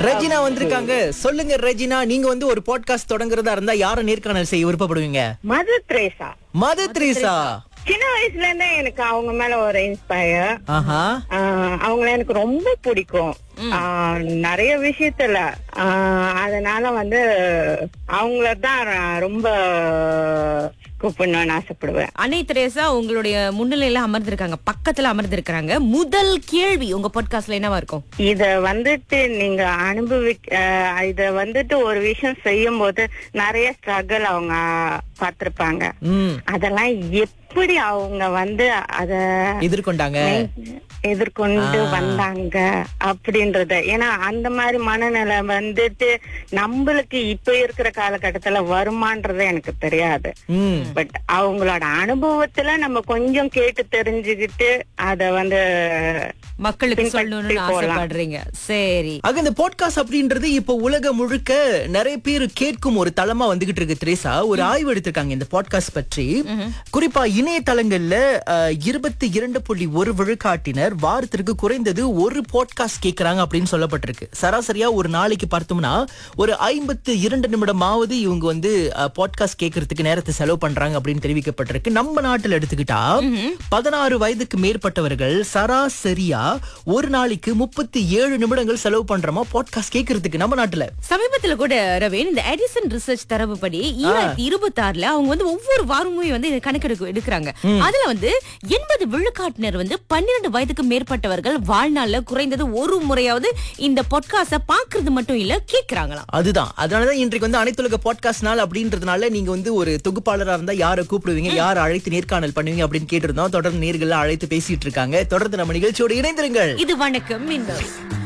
Regina வந்திருக்காங்க சொல்லுங்க Regina நீங்க வந்து ஒரு பாட்காஸ்ட் தொடங்குறதா இருந்தா யார நேர்காணல் செய்ய விருப்பப்படுவீங்க மதர் த்ரேசா மது த்ரீசா சின்ன வயசுல இருந்தே எனக்கு அவங்க மேல ஒரு இன்ஸ்பயர் ஆஹா அவங்கள எனக்கு ரொம்ப பிடிக்கும் ஆஹ் நிறைய விஷயத்துல ஆஹ் அதனால வந்து அவங்கள தான் நான் ரொம்ப கூப்பிடணும்னு ஆசைப்படுவேன் அன்னை தெரேசா உங்களுடைய முன்னிலையில அமர்ந்திருக்காங்க பக்கத்துல அமர்ந்திருக்காங்க முதல் கேள்வி உங்க பாட்காஸ்ட்ல என்னவா இருக்கும் இத வந்துட்டு நீங்க அனுபவி ஆஹ் இத வந்துட்டு ஒரு விஷயம் செய்யும் போது நிறைய ஸ்ட்ரகிள் அவங்க பார்த்திருப்பாங்க ம் அதெல்லாம் எப்படி அவங்க வந்து அத எதிர்கொண்டாங்க எதிர்கொண்டு வந்தாங்க அப்படின்றத ஏன்னா அந்த மாதிரி மனநிலை வந்துட்டு நம்மளுக்கு இப்ப இருக்கிற காலகட்டத்துல வருமான்றது எனக்கு தெரியாது ம் பட் அவங்களோட அனுபவத்துல நம்ம கொஞ்சம் கேட்டு தெரிஞ்சுக்கிட்டு அத வந்து மக்களுக்கு பின்பற்றி சொல்லணும்னு போலாம். ஆசைப்படுறீங்க சரி ஆக இந்த பாட்காஸ்ட் அப்படின்றது இப்போ உலகம் முழுக்க நிறைய பேர் கேட்கும் ஒரு தளமா வந்துகிட்டு இருக்கு திரேசா ஒரு ஆய்வு எடுத்திருக்காங்க இந்த பாட்காஸ்ட் பற்றி குறிப்பா இணையதளங்கள்ல இருபத்தி இரண்டு புள்ளி ஒரு விழுக்காட்டினர் வாரத்திற்கு குறைந்தது ஒரு பாட்காஸ்ட் கேட்கறாங்க அப்படின்னு சொல்லப்பட்டிருக்கு சராசரியா ஒரு நாளைக்கு பார்த்தோம்னா ஒரு ஐம்பத்து இரண்டு நிமிடமாவது இவங்க வந்து பாட்காஸ்ட் கேட்கறதுக்கு நேரத்தை செலவு பண்றாங்க அப்படின்னு தெரிவிக்கப்பட்டிருக்கு நம்ம நாட்டுல எடுத்துக்கிட்டா பதினாறு வயதுக்கு மேற்பட்டவர்கள் சராசரியா ஒரு நாளைக்கு முப்பத்தி ஏழு நிமிடங்கள் செலவு பண்றோமா பாட்காஸ்ட் கேட்கறதுக்கு நம்ம நாட்டுல சமீபத்துல கூட ரவீன் இந்த எடிசன் ரிசர்ச் தரவுப்படி ஈராயிரத்தி இருபத்தி ஆறுல அவங்க வந்து ஒவ்வொரு வாரமும் வந்து இந்த கணக்கெடுப்பு எடுக்கிறாங்க அதுல வந்து எண்பது விழுக்காட்டினர் வந்து பன்னிரண்டு வயதுக்கு மேற்பட்டவர்கள் வாழ்நாள்ல குறைந்தது ஒரு முறையாவது இந்த பொட்காஸ்ட பாக்குறது மட்டும் இல்ல கேக்குறாங்களாம் அதுதான் அதனாலதான் இன்றைக்கு வந்து அனைத்துலக பாட்காஸ்ட் நாள் அப்படின்றதுனால நீங்க வந்து ஒரு தொகுப்பாளரா இருந்தா யாரை கூப்பிடுவீங்க யாரை அழைத்து நேர்காணல் பண்ணுவீங்க அப்படின்னு கேட்டிருந்தோம் தொடர்ந்து நேர்கள் அழைத்து பேசிட்டு இருக்காங்க தொடர்ந்து நம்ம நிகழ்ச்சியோட இணைந்திருங்கள் இது வணக்கம் இந்த